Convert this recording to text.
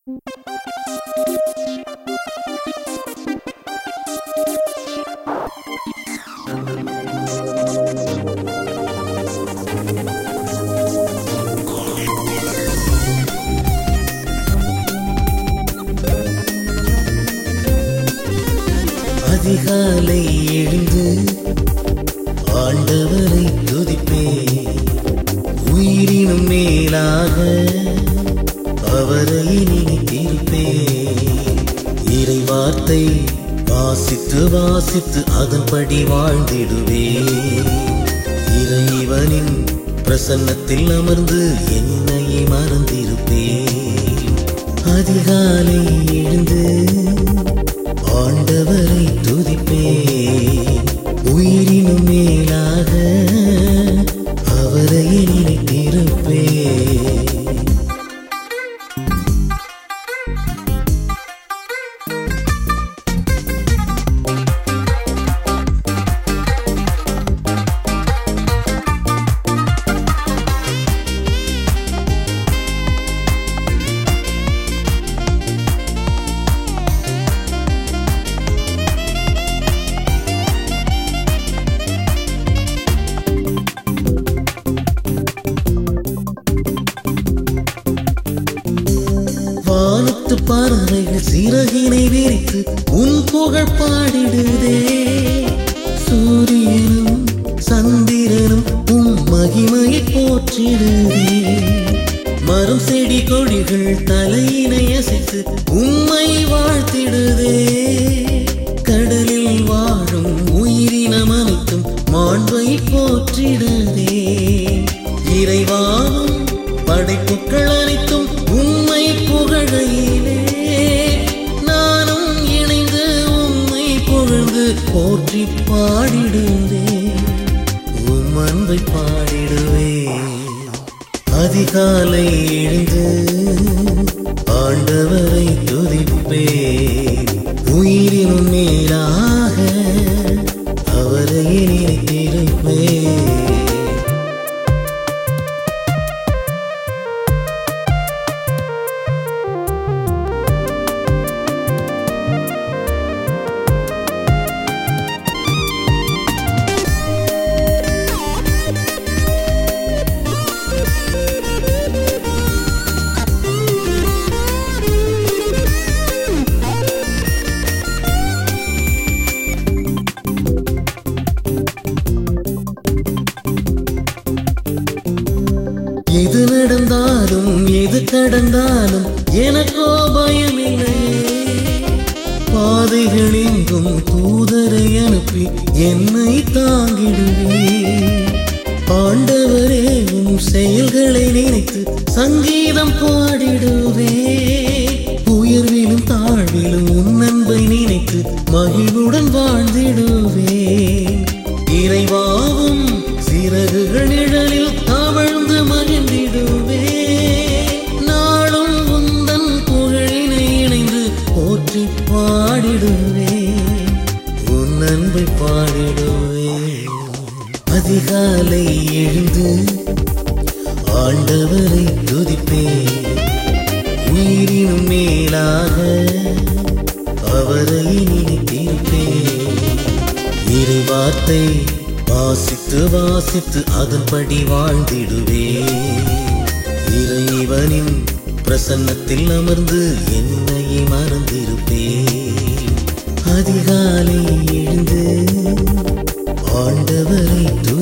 அதிகாலை எழுந்து ஆண்டவரை துதிப்பே உயிரினும் மேலாக அவரை நினைத்திருப்பே இறை வார்த்தை வாசித்து வாசித்து அதன்படி வாழ்ந்திடுவே இறைவனின் பிரசன்னத்தில் அமர்ந்து என்னையே மறந்திருப்பேன் அதிகாலை எழுந்து ஆண்டவரை துதிப்பேன் உயிரினும் மேலாக அவரை நினைத்திருப்பேன் வானத்து பறவைகள் சிறகினை விரித்து உன் புகழ் பாடிடுதே சூரியனும் சந்திரனும் உன் மகிமையை போற்றிடுதே மரம் செடி கொடிகள் தலையினை அசைத்து உம்மை வாழ்த்திடுதே கடலில் வாழும் உயிரினம் அனைத்தும் மாண்பை போற்றிடுதே இறைவாவும் படைப்புக்கள் அனைத்தும் உம்மை புகழையிலே நானும் இணைந்து உம்மை புகழ்ந்து போற்றி பாடிடுவே உம் அன்பை பாடிடுவே அதிகாலை எழுந்து ஆண்டவரை துதிப்பே உயிரினும் மேலாக அவரை நினைத்திருப்பேன் எது நடந்தாலும் எது கடந்தாலும் எனக்கோ பயமில்லையே பாதைகள் எங்கும் தூதரை அனுப்பி என்னை தாங்கிடுவே ஆண்டவரே உம் செயல்களை நினைத்து சங்கீதம் பாடிடுவே உயர்விலும் தாழ்விலும் உன் அன்பை நினைத்து மகிழ்வுடன் வாழ்ந்திடுவேன் இறைவாவும் சிறகுகள் நிழலில் தவழ்ந்து மகிழ்ந்திடுவே நாளும் உந்தன் புகழினை இணைந்து போற்றி பாடிடுவே உன் அன்பை பாடிடுவே அதிகாலை எழுந்து ஆண்டவரை துதிப்பே உயிரினும் மேலாக அவரை நினைத்திருப்பேன் இறை வார்த்தை வாசித்து வாசித்து அதன்படி வாழ்ந்திடுவே இறைவனின் பிரசன்னத்தில் அமர்ந்து என்னையே மறந்திருப்பேன் அதிகாலை எழுந்து ஆண்டவரை து